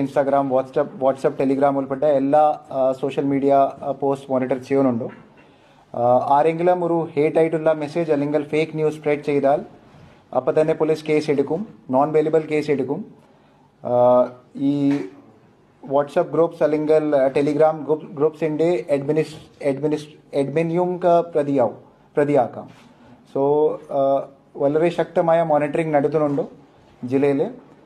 Instagram WhatsApp WhatsApp Telegram ഉൾപ്പെട്ട എല്ലാ social media post monitor ചെയ്യുന്നുണ്ട് ആ, ആരെങ്കിലും ഒരു ഹേറ്റ് ആയിട്ടുള്ള മെസ്സേജ് അല്ലെങ്കിൽ ഫേക്ക് ന്യൂസ് സ്പ്രെഡ് ചെയ്താൽ അപ്പം തന്നെ പോലീസ് കേസ് എടുക്കും നോൺ വെലിബിൾ കേസ് എടുക്കും ആ, ഈ വാട്സപ്പ് ഗ്രൂപ്പ്സ് അല്ലെങ്കിൽ ടെലിഗ്രാം ഗ്രൂപ്പ് ഗ്രൂപ്പ്സിൻ്റെ അഡ്മിനിസ് അഡ്മിനിസ് അഡ്മിനിയും പ്രതിയാവും പ്രതിയാക്കാം സോ വളരെ ശക്തമായ മോണിറ്ററിംഗ് നടത്തുന്നുണ്ട് ജില്ലയിൽ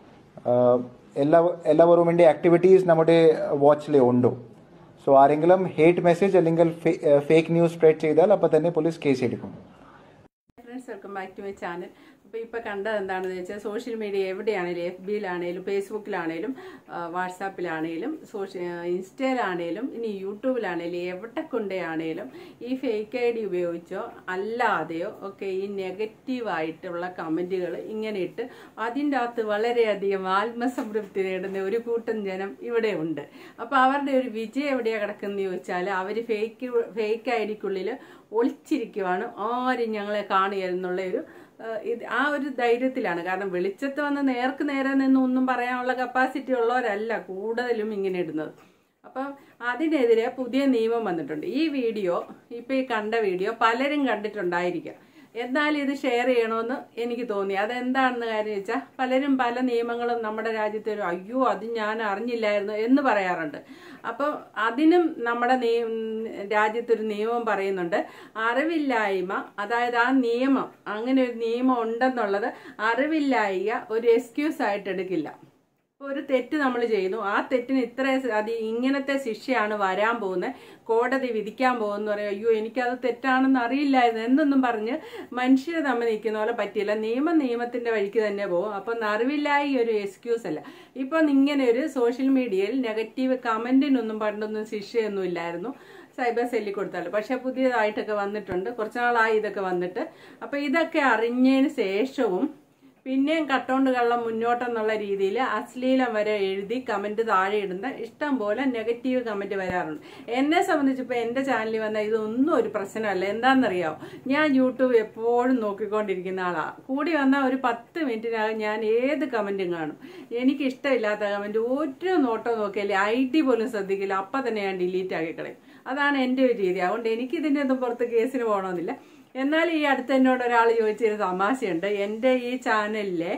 എല്ലാ എല്ലാവരും വേണ്ടി ആക്ടിവിറ്റീസ് നമ്മുടെ വാച്ചിൽ ഉണ്ട് സോ ആരെങ്കിലും ഹേറ്റ് മെസ്സേജ് അല്ലെങ്കിൽ ഫേക്ക് ന്യൂസ് സ്പ്രെഡ് ചെയ്താൽ അപ്പോൾ തന്നെ പോലീസ് കേസ് എടുക്കും friends welcome back to my channel അപ്പോൾ ഇപ്പോൾ കണ്ടത് എന്താണെന്ന് വെച്ചാൽ സോഷ്യൽ മീഡിയ എവിടെയാണേലും എഫ് ബിയിലാണേലും ഫേസ്ബുക്കിലാണേലും വാട്സാപ്പിലാണേലും സോഷ്യൽ ഇൻസ്റ്റയിലാണേലും ഇനി യൂട്യൂബിലാണേലും എവിടെ കൊണ്ടേയാണേലും ഈ ഫേക്ക് ഐ ഡി ഉപയോഗിച്ചോ അല്ലാതെയോ ഒക്കെ ഈ നെഗറ്റീവായിട്ടുള്ള കമൻറ്റുകൾ ഇങ്ങനെ ഇട്ട് അതിൻ്റെ അകത്ത് വളരെയധികം ആത്മസംതൃപ്തി നേടുന്ന ഒരു കൂട്ടം ജനം ഇവിടെ ഉണ്ട് അപ്പോൾ അവരുടെ ഒരു വിജയം എവിടെയാണ് കിടക്കുന്നത് ചോദിച്ചാൽ അവർ ഫേക്ക് ഫേക്ക് ഐ ഡിക്കുള്ളിൽ ഒളിച്ചിരിക്കുവാണ് ആരും ഞങ്ങളെ കാണുക എന്നുള്ള ഒരു ആ, ഇത് ആ ഒരു ധൈര്യത്തിലാണ് കാരണം വെളിച്ചത്ത് വന്ന് നേർക്ക് നേരെ നിന്ന് ഒന്നും പറയാനുള്ള കപ്പാസിറ്റി ഉള്ളവരല്ല കൂടുതലും ഇങ്ങനെ ഇടുന്നത് അപ്പം അതിനെതിരെ പുതിയ നിയമം വന്നിട്ടുണ്ട് ഈ വീഡിയോ ഇപ്പം ഈ കണ്ട വീഡിയോ പലരും കണ്ടിട്ടുണ്ടായിരിക്കാം എന്നാൽ ഇത് ഷെയർ ചെയ്യണമെന്ന് എനിക്ക് തോന്നി അതെന്താണെന്ന് കാര്യം വെച്ചാൽ പലരും പല നിയമങ്ങളും നമ്മുടെ രാജ്യത്ത് ഒരു അയ്യോ അത് ഞാൻ അറിഞ്ഞില്ലായിരുന്നു എന്ന് പറയാറുണ്ട് അപ്പം അതിനും നമ്മുടെ നിയ രാജ്യത്തൊരു നിയമം പറയുന്നുണ്ട് അറിവില്ലായ്മ അതായത് ആ നിയമം അങ്ങനെ ഒരു നിയമം ഉണ്ടെന്നുള്ളത് അറിവില്ലായ്ക ഒരു എക്സ്ക്യൂസ് ആയിട്ട് എടുക്കില്ല ഇപ്പൊ ഒരു തെറ്റ് നമ്മൾ ചെയ്യുന്നു ആ തെറ്റിന് ഇത്ര അത് ഇങ്ങനത്തെ ശിക്ഷയാണ് വരാൻ പോകുന്നത് കോടതി വിധിക്കാൻ പോകുന്ന പറയും അയ്യോ എനിക്കത് തെറ്റാണെന്ന് അറിയില്ലായിരുന്നു എന്നൊന്നും പറഞ്ഞ് മനുഷ്യർ തമ്മിൽ നിൽക്കുന്ന പോലെ പറ്റിയില്ല നിയമം നിയമത്തിന്റെ വഴിക്ക് തന്നെ പോകും അപ്പം അറിവില്ലായി ഒരു എക്സ്ക്യൂസ് അല്ല ഇപ്പം ഇങ്ങനെ ഒരു സോഷ്യൽ മീഡിയയിൽ നെഗറ്റീവ് കമന്റിനൊന്നും പണ്ടൊന്നും ശിക്ഷയൊന്നും ഇല്ലായിരുന്നു സൈബർ സെല്ലിൽ കൊടുത്താലും പക്ഷെ പുതിയതായിട്ടൊക്കെ വന്നിട്ടുണ്ട് കുറച്ച് നാളായി ഇതൊക്കെ വന്നിട്ട് അപ്പൊ ഇതൊക്കെ അറിഞ്ഞതിന് ശേഷവും പിന്നെയും കട്ടോണ്ട് കള്ളം മുന്നോട്ടെന്നുള്ള രീതിയിൽ അശ്ലീലം വരെ എഴുതി കമന്റ് താഴെ ഇടുന്ന ഇഷ്ടം പോലെ നെഗറ്റീവ് കമന്റ് വരാറുണ്ട് എന്നെ സംബന്ധിച്ച് ഇപ്പൊ എന്റെ ചാനലിൽ വന്ന ഇതൊന്നും ഒരു പ്രശ്നമല്ല എന്താണെന്നറിയാമോ ഞാൻ യൂട്യൂബ് എപ്പോഴും നോക്കിക്കൊണ്ടിരിക്കുന്ന ആളാണ് കൂടി വന്നാൽ ഒരു പത്ത് മിനിറ്റിനകം ഞാൻ ഏത് കമന്റും കാണും എനിക്ക് ഇഷ്ടമില്ലാത്ത കമന്റ് ഒരു നോട്ടോ നോക്കിയാലേ ഐ ഡി പോലും ശ്രദ്ധിക്കില്ല അപ്പം തന്നെ ഞാൻ ഡിലീറ്റ് ആക്കി കളയും അതാണ് എൻ്റെ ഒരു രീതി അതുകൊണ്ട് എനിക്ക് ഇതിൻ്റെ ഒന്നും പുറത്ത് കേസിന് പോകണമെന്നില്ല എന്നാൽ ഈ അടുത്ത് എന്നോട് ഒരാൾ ചോദിച്ചൊരു തമാശയുണ്ട് എൻ്റെ ഈ ചാനലിലെ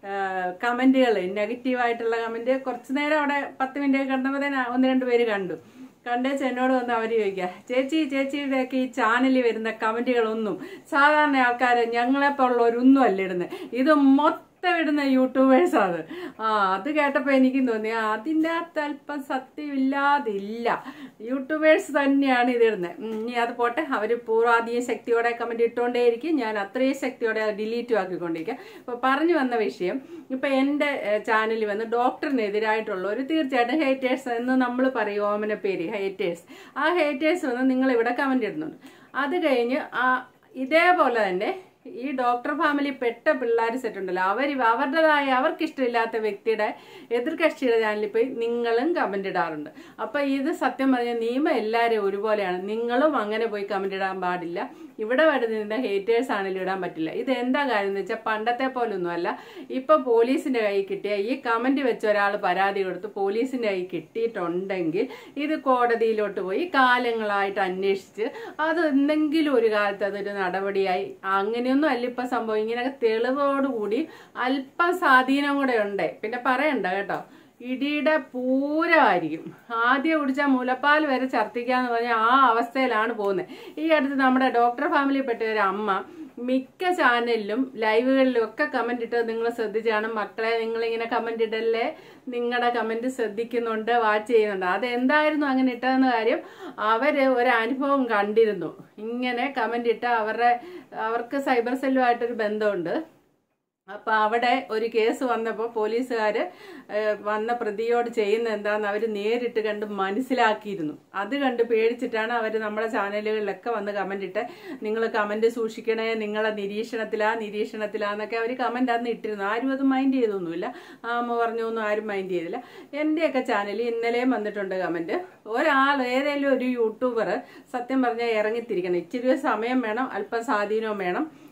കമൻറ്റുകൾ നെഗറ്റീവായിട്ടുള്ള കമൻറ്റ് കുറച്ച് നേരം അവിടെ പത്ത് മിനിറ്റ് കണ്ടപ്പോൾ തന്നെ ഒന്ന് രണ്ട് പേര് കണ്ടു കണ്ടേച്ച് എന്നോട് വന്ന് അവർ ചോദിക്കുക ചേച്ചി ചേച്ചിയുടെയൊക്കെ ഈ ചാനലിൽ വരുന്ന കമൻറ്റുകളൊന്നും സാധാരണ ആൾക്കാർ ഞങ്ങളെപ്പോലുള്ളവരൊന്നും അല്ല ഇടുന്നത് ഇത് മൊത്തം ഇടുന്ന യൂട്യൂബേഴ്സാണ് ആ അത് കേട്ടപ്പോൾ എനിക്കും തോന്നി ആ, അതിൻ്റെ അകത്ത് അല്പം സത്യമില്ലാതില്ല യൂട്യൂബേഴ്സ് തന്നെയാണ് ഇത് ഇടുന്നത് ഉം, ഇനി അത് പോട്ടെ അവർ പൂർവാധികം ശക്തിയോടെ കമൻറ്റ് ഇട്ടുകൊണ്ടേയിരിക്കും ഞാൻ അത്രയും ശക്തിയോടെ ഡിലീറ്റും ആക്കിക്കൊണ്ടിരിക്കുക അപ്പോൾ പറഞ്ഞു വന്ന വിഷയം ഇപ്പം എൻ്റെ ചാനലിൽ വന്ന് ഡോക്ടറിനെതിരായിട്ടുള്ള ഒരു തീർച്ചയായിട്ടും ഹേറ്റേഴ്സ് എന്ന് നമ്മൾ പറയും ഓമന പേര് ഹേറ്റേഴ്സ് ആ ഹേറ്റേഴ്സ് വന്ന് നിങ്ങൾ ഇവിടെ കമൻറ്റ് ഇടുന്നുണ്ട് അത് കഴിഞ്ഞ് ആ ഇതേപോലെ തന്നെ ഈ ഡോക്ടർ ഫാമിലി പെട്ട പിള്ളേർ സെറ്റ് ഉണ്ടല്ലോ അവർ അവരുടേതായ അവർക്ക് ഇഷ്ടമില്ലാത്ത വ്യക്തിയുടെ എതിർ കക്ഷിയുടെ ചാനലിൽ പോയി നിങ്ങളും കമന്റ് ഇടാറുണ്ട് അപ്പൊ ഇത് സത്യം പറഞ്ഞ നിയമം എല്ലാവരും ഒരുപോലെയാണ് നിങ്ങളും അങ്ങനെ പോയി കമന്റ് ഇടാൻ പാടില്ല ഇവിടെ വരുന്ന ഹേറ്റേഴ്സ് ആണെങ്കിലും ഇടാൻ പറ്റില്ല ഇത് എന്താ കാര്യം എന്ന് വെച്ചാൽ പണ്ടത്തെ പോലൊന്നും അല്ല ഇപ്പൊ പോലീസിന്റെ കൈ കിട്ടിയ ഈ കമന്റ് വെച്ച ഒരാൾ പരാതി കൊടുത്ത് പോലീസിന്റെ കൈ കിട്ടിയിട്ടുണ്ടെങ്കിൽ ഇത് കോടതിയിലോട്ട് പോയി കാലങ്ങളായിട്ട് അന്വേഷിച്ച് അത് എന്തെങ്കിലും ഒരു കാലത്ത് അതൊരു നടപടിയായി അങ്ങനെയൊന്നും അല്ല ഇപ്പൊ സംഭവം ഇങ്ങനെ തെളിവോടുകൂടി അല്പം സ്വാധീനം കൂടെ ഉണ്ട് പിന്നെ പറയണ്ട കേട്ടോ ഇടിയുടെ പൂരമായിരിക്കും ആദ്യം കുടിച്ച മുലപ്പാൽ വരെ ഛർദ്ദിക്കാന്ന് പറഞ്ഞാൽ ആ അവസ്ഥയിലാണ് പോകുന്നത് ഈ അടുത്ത് നമ്മുടെ ഡോക്ടർ ഫാമിലിയിൽപ്പെട്ട ഒരു അമ്മ മിക്ക ചാനലിലും ലൈവുകളിലും ഒക്കെ കമന്റ് ഇട്ടത് നിങ്ങൾ ശ്രദ്ധിച്ചാണ് മക്കളെ നിങ്ങളിങ്ങനെ കമന്റ് ഇടല്ലേ നിങ്ങളുടെ കമന്റ് ശ്രദ്ധിക്കുന്നുണ്ട് വാച്ച് ചെയ്യുന്നുണ്ട് അത് എന്തായിരുന്നു അങ്ങനെ ഇട്ടതെന്ന കാര്യം അവര് ഒരു അനുഭവം കണ്ടിരുന്നു ഇങ്ങനെ കമന്റ് ഇട്ട അവരുടെ അവർക്ക് സൈബർ സെല്ലുമായിട്ടൊരു ബന്ധമുണ്ട് അപ്പൊ അവിടെ ഒരു കേസ് വന്നപ്പോൾ പോലീസുകാര് ഏഹ്, വന്ന പ്രതിയോട് ചെയ്യുന്ന എന്താന്ന് അവർ നേരിട്ട് കണ്ട് മനസ്സിലാക്കിയിരുന്നു അത് കണ്ട് പേടിച്ചിട്ടാണ് അവർ നമ്മുടെ ചാനലുകളിലൊക്കെ വന്ന് കമന്റ് ഇട്ട് നിങ്ങൾ കമന്റ് സൂക്ഷിക്കണേ നിങ്ങളെ നിരീക്ഷണത്തിലാ നിരീക്ഷണത്തിലാന്നൊക്കെ അവർ കമന്റ് അന്ന് ഇട്ടിരുന്നു ആരും അത് മൈൻഡ് ചെയ്തൊന്നുമില്ല ആ അമ്മ പറഞ്ഞൊന്നും ആരും മൈൻഡ് ചെയ്തില്ല എന്റെയൊക്കെ ചാനലിൽ ഇന്നലെയും വന്നിട്ടുണ്ട് കമന്റ് ഒരാൾ ഏതെങ്കിലും ഒരു യൂട്യൂബർ സത്യം പറഞ്ഞാൽ ഇറങ്ങിത്തിരിക്കണം ഇച്ചിരി സമയം വേണം അല്പം സ്വാധീനവും വേണം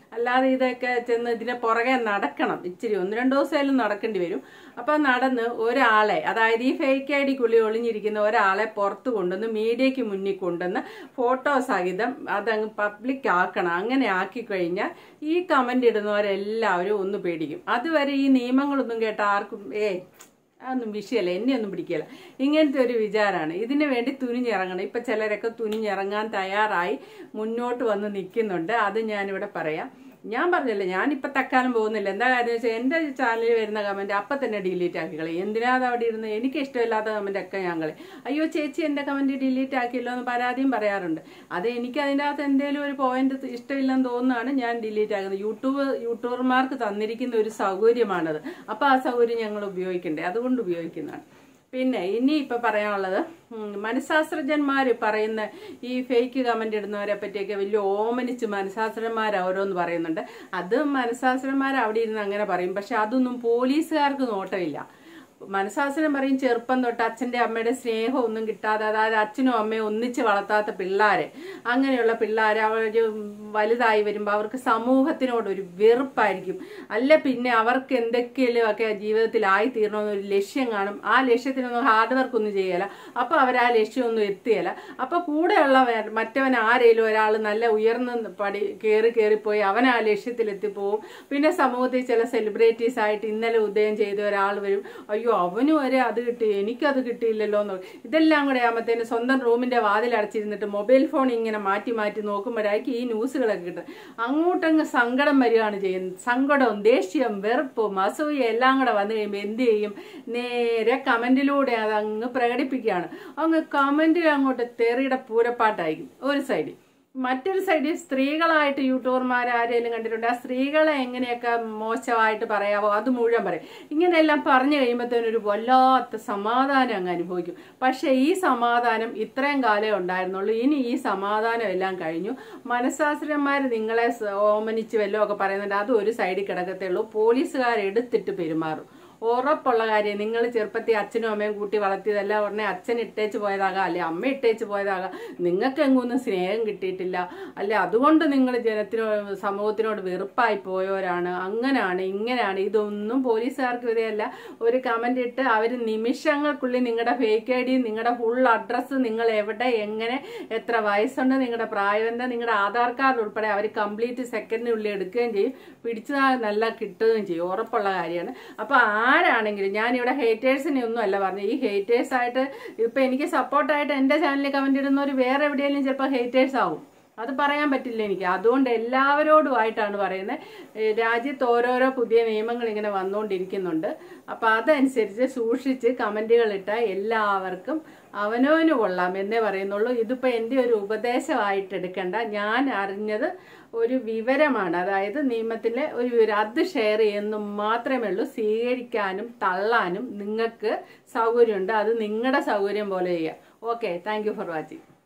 അല്ലാതെ ഇതൊക്കെ ചെന്ന് ഇതിനെ പുറകെ നടക്കണം ഇച്ചിരി ഒന്ന് രണ്ട് ദിവസമായാലും നടക്കേണ്ടി വരും അപ്പൊ നടന്ന് ഒരാളെ അതായത് ഈ ഫേക്ക് ഐ ഡിക്കുള്ളിൽ ഒളിഞ്ഞിരിക്കുന്ന ഒരാളെ പുറത്ത് കൊണ്ടുവന്ന് മീഡിയയ്ക്ക് മുന്നിൽ കൊണ്ടുവന്ന് ഫോട്ടോ സഹിതം അതങ്ങ് പബ്ലിക് ആക്കണം അങ്ങനെ ആക്കി കഴിഞ്ഞാൽ ഈ കമന്റ് ഇടുന്നവരെല്ലാവരും ഒന്ന് പേടിക്കും അതുവരെ ഈ നിയമങ്ങളൊന്നും കേട്ട ആർക്കും ഏ അതൊന്നും വിഷയമല്ല എന്നെ ഒന്നും പിടിക്കില്ല ഇങ്ങനത്തെ ഒരു വിചാരമാണ് ഇതിനു വേണ്ടി തുനിഞ്ഞിറങ്ങണം ഇപ്പൊ ചിലരൊക്കെ തുനിഞ്ഞിറങ്ങാൻ തയ്യാറായി മുന്നോട്ട് വന്ന് നിൽക്കുന്നുണ്ട് അത് ഞാനിവിടെ പറയാം ഞാൻ പറഞ്ഞല്ലേ ഞാനിപ്പോൾ തക്കാലം പോകുന്നില്ല എന്താ കാര്യം വെച്ചാൽ എൻ്റെ ചാനലിൽ വരുന്ന കമൻറ്റ് അപ്പം തന്നെ ഡിലീറ്റ് ആക്കി കളയും എന്തിനാ അത് അവിടെ ഇരുന്ന് എനിക്ക് ഇഷ്ടമില്ലാത്ത കമൻ്റ് ഒക്കെ ഞാൻ കളയും അയ്യോ ചേച്ചി എൻ്റെ കമൻറ്റ് ഡിലീറ്റ് ആക്കിയല്ലോ എന്ന് പരാതിയും പറയാറുണ്ട് അത് എനിക്ക് അതിൻ്റെ അകത്ത് എന്തെങ്കിലും ഒരു പോയിന്റ് ഇഷ്ടമില്ലെന്ന് തോന്നുന്നതാണ് ഞാൻ ഡിലീറ്റ് ആക്കുന്നത് യൂട്യൂബ് യൂട്യൂബർമാർക്ക് തന്നിരിക്കുന്ന ഒരു സൗകര്യമാണത് അപ്പോൾ ആ സൗകര്യം ഞങ്ങൾ ഉപയോഗിക്കണ്ടേ അതുകൊണ്ട് ഉപയോഗിക്കുന്നതാണ് പിന്നെ ഇനി ഇപ്പൊ പറയാനുള്ളത് ഉം, മനഃശാസ്ത്രജ്ഞന്മാർ പറയുന്ന ഈ ഫേക്ക് കമന്റ് ഇടുന്നവരെ പറ്റിയൊക്കെ വലിയ ഓമനിച്ച് മനഃശാസ്ത്രന്മാർ ഓരോന്ന് പറയുന്നുണ്ട് അത് മനഃശാസ്ത്രന്മാർ അവിടെ ഇരുന്ന് അങ്ങനെ പറയും പക്ഷെ അതൊന്നും പോലീസുകാർക്ക് നോട്ടമില്ല മനഃശാസ്ത്രം പറയും ചെറുപ്പം തൊട്ട് അച്ഛന്റെ അമ്മയുടെ സ്നേഹം ഒന്നും കിട്ടാതെ അതായത് അച്ഛനും അമ്മയും ഒന്നിച്ച് വളർത്താത്ത പിള്ളേരെ അങ്ങനെയുള്ള പിള്ളേരെ അവർ വലുതായി വരുമ്പോൾ അവർക്ക് സമൂഹത്തിനോട് ഒരു വെറുപ്പായിരിക്കും അല്ല പിന്നെ അവർക്ക് എന്തൊക്കെയും ഒക്കെ ജീവിതത്തിൽ ആയിത്തീരണമെന്ന് ഒരു ലക്ഷ്യം കാണും ആ ലക്ഷ്യത്തിനൊന്നും ഹാർഡ് വർക്ക് ഒന്നും ചെയ്യല അപ്പൊ അവർ ആ ലക്ഷ്യമൊന്നും എത്തിയല്ല അപ്പൊ കൂടെയുള്ള വേ- മറ്റവൻ ആരേലും ഒരാൾ നല്ല ഉയർന്ന പടി കയറി കയറിപ്പോയി അവൻ ആ ലക്ഷ്യത്തിൽ എത്തിപ്പോവും പിന്നെ സമൂഹത്തിൽ ചില സെലിബ്രിറ്റീസ് ആയിട്ട് ഇന്നലെ ഉദയം ചെയ്ത ഒരാൾ വരും അയ്യോ അവന് വരെ അത് കിട്ടി എനിക്കത് കിട്ടിയില്ലല്ലോ എന്ന് പറയും. ഇതെല്ലാം കൂടെ ആകുമ്പോഴത്തേന് സ്വന്തം റൂമിന്റെ വാതിൽ അടച്ചിരുന്നിട്ട് മൊബൈൽ ഫോൺ ഇങ്ങനെ മാറ്റി മാറ്റി നോക്കുമ്പോഴായിരിക്കും ഈ ന്യൂസുകളൊക്കെ കിട്ടുന്നത് അങ്ങോട്ടങ്ങ് സങ്കടം വരികയാണ് ചെയ്യുന്നത് സങ്കടവും ദേഷ്യവും വെറുപ്പും അസൂയ എല്ലാം കൂടെ വന്നു കഴിയുമ്പോൾ എന്ത് ചെയ്യും നേരെ കമന്റിലൂടെ അത് അങ്ങ് പ്രകടിപ്പിക്കുകയാണ് അങ്ങ് കമന്റിൽ അങ്ങോട്ട് തെറിയുടെ പൂരപ്പാട്ടായിരിക്കും ഒരു സൈഡിൽ മറ്റൊരു സൈഡിൽ സ്ത്രീകളായിട്ട് യൂട്യൂബർമാർ ആരെങ്കിലും കണ്ടിട്ടുണ്ട് ആ സ്ത്രീകളെ എങ്ങനെയൊക്കെ മോശമായിട്ട് പറയാവോ അത് മുഴുവൻ പറയും ഇങ്ങനെയെല്ലാം പറഞ്ഞു കഴിയുമ്പോഴത്തേനും ഒരു വല്ലാത്ത സമാധാനം അങ്ങ് അനുഭവിക്കും പക്ഷേ ഈ സമാധാനം ഇത്രയും കാലേ ഉണ്ടായിരുന്നുള്ളൂ ഇനി ഈ സമാധാനം എല്ലാം കഴിഞ്ഞു മനഃശാസ്ത്രന്മാർ നിങ്ങളെ സ- ഓമനിച്ച് വല്ലതും ഒക്കെ പറയുന്നുണ്ട് അത് ഒരു സൈഡിൽ കിടക്കത്തേ ഉള്ളൂ പോലീസുകാർ എടുത്തിട്ട് പെരുമാറും ഉറപ്പുള്ള കാര്യം നിങ്ങൾ ചെറുപ്പത്തിൽ അച്ഛനും അമ്മയും കൂട്ടി വളർത്തിയതല്ല ഉടനെ അച്ഛൻ ഇട്ടേച്ച് പോയതാകാം അല്ലെ അമ്മ ഇട്ടേച്ച് പോയതാകാം നിങ്ങൾക്ക് എങ്ങൊന്നും സ്നേഹം കിട്ടിയിട്ടില്ല അല്ലെ അതുകൊണ്ട് നിങ്ങൾ ജനത്തിനോട് സമൂഹത്തിനോട് വെറുപ്പായി പോയവരാണ് അങ്ങനെയാണ് ഇങ്ങനെയാണ് ഇതൊന്നും പോലീസുകാർക്ക് ഇതല്ല ഒരു കമന്റ് ഇട്ട് അവർ നിമിഷങ്ങൾക്കുള്ളിൽ നിങ്ങളുടെ ഫേക്ക് ഐ ഡി നിങ്ങളുടെ ഫുൾ അഡ്രസ്സ് നിങ്ങൾ എവിടെ എങ്ങനെ എത്ര വയസ്സുണ്ട് നിങ്ങളുടെ പ്രായം എന്താ നിങ്ങളുടെ ആധാർ കാർഡ് ഉൾപ്പെടെ അവർ കംപ്ലീറ്റ് സെക്കൻഡിനുള്ളിൽ എടുക്കുകയും ചെയ്യും പിടിച്ചതാൽ നല്ല കിട്ടുകയും ചെയ്യും ഉറപ്പുള്ള കാര്യമാണ് അപ്പൊ ആരാണെങ്കിലും ഞാൻ ഇവിടെ ഹേറ്റേഴ്സിനെ ഒന്നും അല്ല പറഞ്ഞു ഈ ഹേറ്റേഴ്സ് ആയിട്ട് ഇപ്പൊ എനിക്ക് സപ്പോർട്ടായിട്ട് എന്റെ ചാനലിൽ കമന്റ് ഇടുന്നവർ വേറെ എവിടെയെങ്കിലും ചിലപ്പോൾ ഹേറ്റേഴ്സ് ആവും അത് പറയാൻ പറ്റില്ല എനിക്ക് അതുകൊണ്ട് എല്ലാവരോടുമായിട്ടാണ് പറയുന്നത് ഏഹ് രാജ്യത്ത് ഓരോരോ പുതിയ നിയമങ്ങൾ ഇങ്ങനെ വന്നുകൊണ്ടിരിക്കുന്നുണ്ട് അപ്പൊ അതനുസരിച്ച് സൂക്ഷിച്ച് കമന്റുകൾ ഇട്ടാൽ എല്ലാവർക്കും അവനവന് കൊള്ളാം എന്നേ പറയുന്നുള്ളൂ ഇതിപ്പോ എൻ്റെ ഒരു ഉപദേശമായിട്ട് എടുക്കണ്ട ഞാൻ അറിഞ്ഞത് ഒരു വിവരമാണ് അതായത് നിയമത്തിലെ ഒരു വിവരം അത് ഷെയർ ചെയ്യുന്നു മാത്രമേ ഉള്ളൂ സ്വീകരിക്കാനും തള്ളാനും നിങ്ങൾക്ക് സൗകര്യമുണ്ട് അത് നിങ്ങളുടെ സൗകര്യം പോലെ ചെയ്യാം okay thank you for watching